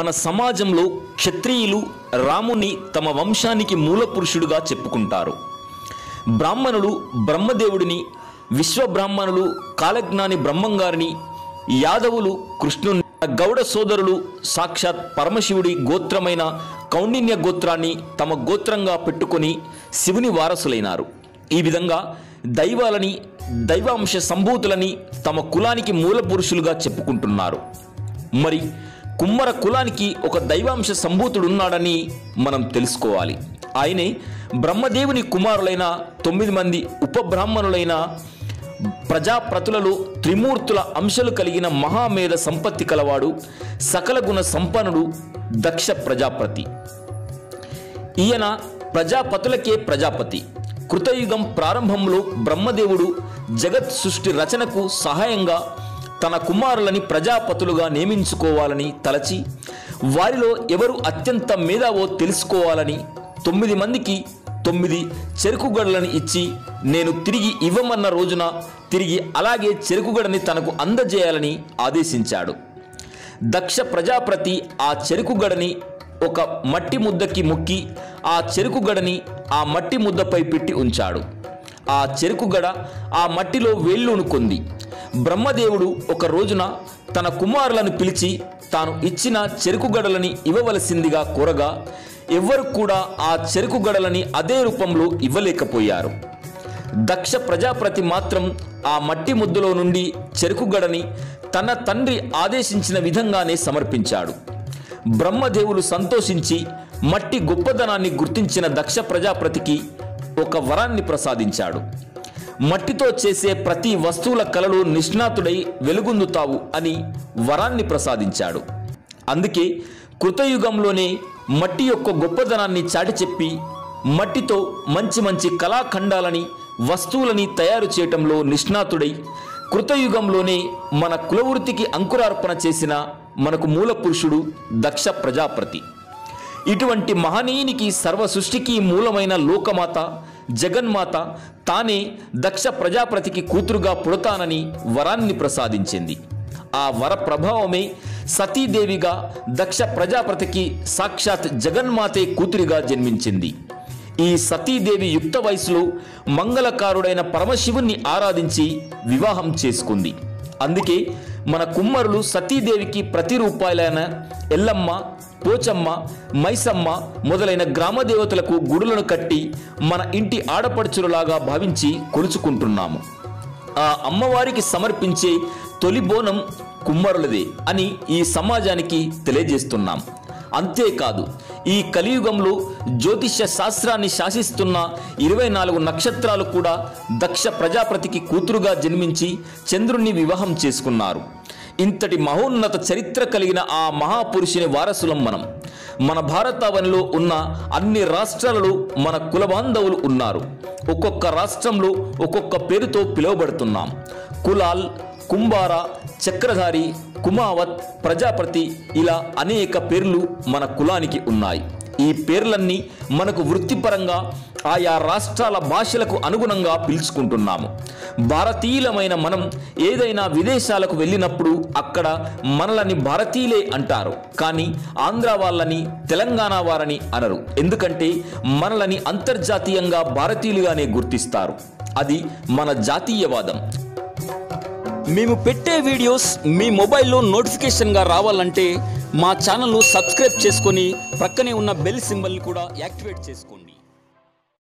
మన సమాజంలో క్షత్రియులు రాముని తమ వంశానికి మూల పురుషుడుగా చెప్పుకుంటారు బ్రాహ్మణులు బ్రహ్మదేవుడిని విశ్వబ్రాహ్మణులు కాలజ్ఞాని బ్రహ్మంగారిని యాదవులు కృష్ణుని గౌడ సోదరులు సాక్షాత్ పరమశివుడి గోత్రమైన కౌండిన్య గోత్రాన్ని తమ గోత్రంగా పెట్టుకొని శివుని వారసులైనారు ఈ విధంగా దైవాలని దైవాంశ సంభూతులని తమ కులానికి మూల పురుషులుగా చెప్పుకుంటున్నారు మరి కుమ్మర కులానికి ఒక దైవాంశ సంభూతుడున్నాడని మనం తెలుసుకోవాలి ఆయనే బ్రహ్మదేవుని కుమారులైన తొమ్మిది మంది ఉపబ్రాహ్మణులైన ప్రజాప్రతులలో త్రిమూర్తుల అంశాలు కలిగిన మహామేధ సంపత్తి కలవాడు సకల గుణ సంపన్నుడు దక్ష ప్రజాపతి ఈయన ప్రజాపతులకే ప్రజాపతి కృతయుగం ప్రారంభంలో బ్రహ్మదేవుడు జగత్ సృష్టి రచనకు సహాయంగా తన కుమారులని ప్రజాపతులుగా నియమించుకోవాలని తలచి వారిలో ఎవరు అత్యంత మేధావో తెలుసుకోవాలని తొమ్మిది మందికి తొమ్మిది చెరుకుగడలను ఇచ్చి నేను తిరిగి ఇవ్వమన్న రోజున తిరిగి అలాగే చెరుకుగడని తనకు అందజేయాలని ఆదేశించాడు దక్ష ప్రజాపతి ఆ చెరుకుగడని ఒక మట్టి ముద్దకి ముక్కి ఆ చెరుకుగడని ఆ మట్టి ముద్దపై పెట్టి ఉంచాడు ఆ చెరుకుగడ ఆ మట్టిలో వేళ్ళునుకుంది బ్రహ్మదేవుడు ఒక రోజున తన కుమారులను పిలిచి తాను ఇచ్చిన చెరుకుగడలని ఇవ్వవలసిందిగా కోరగా ఎవ్వరు కూడా ఆ చెరుకుగడలని అదే రూపంలో ఇవ్వలేకపోయారు దక్ష ప్రజాపతి మాత్రం ఆ మట్టి ముద్దలో నుండి చెరుకుగడని తన తండ్రి ఆదేశించిన విధంగానే సమర్పించాడు బ్రహ్మదేవులు సంతోషించి మట్టి గొప్పదనాన్ని గుర్తించిన దక్ష ప్రజాపతికి ఒక వరాన్ని ప్రసాదించాడు మట్టితో చేసే ప్రతి వస్తువుల కళలో నిష్ణాతుడై వెలుగొందుతావు అని వరాన్ని ప్రసాదించాడు అందుకే కృతయుగంలోనే మట్టి యొక్క గొప్పదనాన్ని చాటి చెప్పి మట్టితో మంచి మంచి కళాఖండాలని వస్తువులని తయారు చేయటంలో నిష్ణాతుడై కృతయుగంలోనే మన కులవృత్తికి అంకురార్పణ చేసిన మనకు మూల పురుషుడు దక్ష ప్రజాపతి ఇటువంటి మహనీయునికి సర్వ సృష్టికి మూలమైన లోకమాత జగన్మాత తానే దక్ష ప్రజాపతికి కూతురుగా పుడతానని వరాన్ని ప్రసాదించింది ఆ వర ప్రభావమే సతీదేవిగా దక్ష ప్రజాపతికి సాక్షాత్ జగన్మాతే కూతురిగా జన్మించింది ఈ సతీదేవి యుక్త వయసులో మంగళకారుడైన పరమశివుణ్ణి ఆరాధించి వివాహం చేసుకుంది అందుకే మన కుమ్మరులు సతీదేవికి ప్రతిరూపాయలైన ఎల్లమ్మ పోచమ్మ మైసమ్మ మొదలైన గ్రామ దేవతలకు గుడులను కట్టి మన ఇంటి ఆడపడుచులలాగా భావించి కొలుచుకుంటున్నాము ఆ అమ్మవారికి సమర్పించే తొలి బోనం కుమ్మరులదే అని ఈ సమాజానికి తెలియజేస్తున్నాం అంతేకాదు ఈ కలియుగంలో జ్యోతిష్య శాస్త్రాన్ని శాసిస్తున్న ఇరవై నాలుగు నక్షత్రాలు కూడా దక్ష ప్రజాపతికి కూతురుగా జన్మించి చంద్రుణ్ణి వివాహం చేసుకున్నారు ఇంతటి మహోన్నత చరిత్ర కలిగిన ఆ మహాపురుషుని వారసులం మనం మన భారతావనిలో ఉన్న అన్ని రాష్ట్రాలలో మన కుల బాంధవులు ఉన్నారు ఒక్కొక్క రాష్ట్రంలో ఒక్కొక్క పేరుతో పిలువబడుతున్నాం కులాల్ కుంబార చక్రధారి కుమావత్ ప్రజాపతి ఇలా అనేక పేర్లు మన కులానికి ఉన్నాయి ఈ పేర్లన్నీ మనకు వృత్తిపరంగా ఆయా రాష్ట్రాల భాషలకు అనుగుణంగా పిలుచుకుంటున్నాము భారతీయులమైన మనం ఏదైనా విదేశాలకు వెళ్ళినప్పుడు అక్కడ మనలని భారతీయులే అంటారు కానీ ఆంధ్ర వాళ్ళని తెలంగాణ వారని అనరు ఎందుకంటే మనలని అంతర్జాతీయంగా భారతీయులుగానే గుర్తిస్తారు అది మన జాతీయవాదం మేము పెట్టే వీడియోస్ మీ మొబైల్లో నోటిఫికేషన్గా రావాలంటే మా ఛానల్ను సబ్స్క్రైబ్ చేసుకొని ప్రక్కనే ఉన్న బెల్ సింబల్ని కూడా యాక్టివేట్ చేసుకోండి